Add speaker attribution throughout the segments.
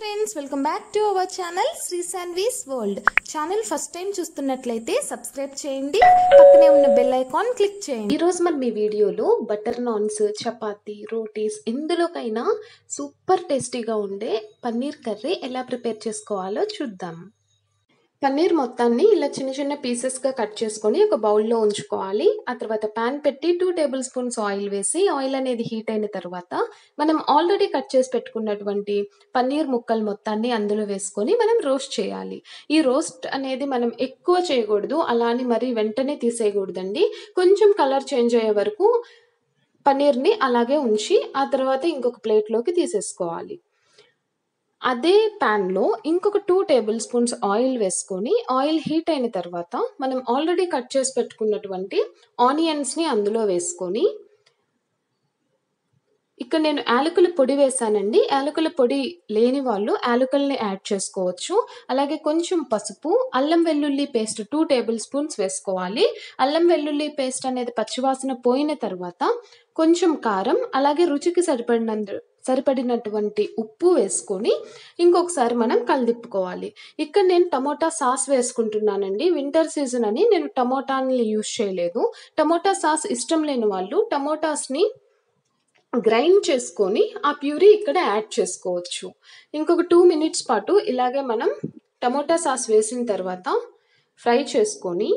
Speaker 1: friends welcome back to our channel Sri Saanvi's world channel first time చూస్తున్నట్లయితే subscribe చేయండి పక్కనే ఉన్న బెల్ ఐకాన్ క్లిక్ చేయండి
Speaker 2: ఈరోజు మనం ఈ వీడియోలో బటర్ నాన్స్ చపాతీ రోటీస్ ఎందులోకైనా సూపర్ టేస్టీగా ఉండే పన్నీర్ కర్రీ ఎలా ప్రిపేర్ చేసుకోవాలో చూద్దాం పన్నీర్ మొత్తాన్ని ఇలా చిన్న చిన్న పీసెస్గా కట్ చేసుకొని ఒక బౌల్లో ఉంచుకోవాలి ఆ తర్వాత ప్యాన్ పెట్టి టూ టేబుల్ స్పూన్స్ ఆయిల్ వేసి ఆయిల్ అనేది హీట్ అయిన తర్వాత మనం ఆల్రెడీ కట్ చేసి పెట్టుకున్నటువంటి పన్నీర్ ముక్కలు మొత్తాన్ని అందులో వేసుకొని మనం రోస్ట్ చేయాలి ఈ రోస్ట్ అనేది మనం ఎక్కువ చేయకూడదు అలా అని మరి వెంటనే తీసేయకూడదండి కొంచెం కలర్ చేంజ్ అయ్యే వరకు పన్నీర్ని అలాగే ఉంచి ఆ తర్వాత ఇంకొక ప్లేట్లోకి తీసేసుకోవాలి అదే ప్యాన్లో ఇంకొక టూ టేబుల్ స్పూన్స్ ఆయిల్ వేసుకొని ఆయిల్ హీట్ అయిన తర్వాత మనం ఆల్రెడీ కట్ చేసి పెట్టుకున్నటువంటి ఆనియన్స్ని అందులో వేసుకొని ఇక్కడ నేను యాలకుల పొడి వేసానండి యాలకుల పొడి లేని వాళ్ళు యాలకుల్ని యాడ్ చేసుకోవచ్చు అలాగే కొంచెం పసుపు అల్లం వెల్లుల్లి పేస్ట్ టూ టేబుల్ స్పూన్స్ వేసుకోవాలి అల్లం వెల్లుల్లి పేస్ట్ అనేది పచ్చివాసన పోయిన తర్వాత కొంచెం కారం అలాగే రుచికి సరిపడినంత సరిపడినటువంటి ఉప్పు వేసుకొని ఇంకొకసారి మనం కలిదిప్పుకోవాలి ఇక్కడ నేను టమోటా సాస్ వేసుకుంటున్నానండి వింటర్ సీజన్ అని నేను టమోటాని యూజ్ చేయలేదు టమోటా సాస్ ఇష్టం లేని వాళ్ళు టమోటాస్ని గ్రైండ్ చేసుకొని ఆ ప్యూరీ ఇక్కడ యాడ్ చేసుకోవచ్చు ఇంకొక టూ మినిట్స్ పాటు ఇలాగే మనం టమోటా సాస్ వేసిన తర్వాత ఫ్రై చేసుకొని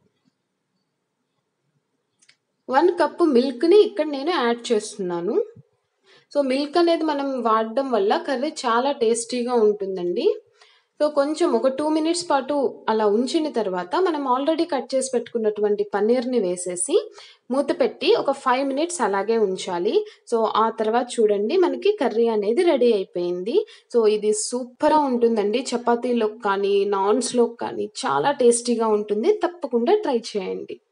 Speaker 2: వన్ కప్పు మిల్క్ని ఇక్కడ నేను యాడ్ చేస్తున్నాను సో మిల్క్ అనేది మనం వాడడం వల్ల కర్రీ చాలా టేస్టీగా ఉంటుందండి సో కొంచెం ఒక టూ మినిట్స్ పాటు అలా ఉంచిన తర్వాత మనం ఆల్రెడీ కట్ చేసి పెట్టుకున్నటువంటి పన్నీర్ని వేసేసి మూత పెట్టి ఒక ఫైవ్ మినిట్స్ అలాగే ఉంచాలి సో ఆ తర్వాత చూడండి మనకి కర్రీ అనేది రెడీ అయిపోయింది సో ఇది సూపర్గా ఉంటుందండి చపాతీలోకి కానీ నాన్స్లోకి కానీ చాలా టేస్టీగా ఉంటుంది తప్పకుండా ట్రై చేయండి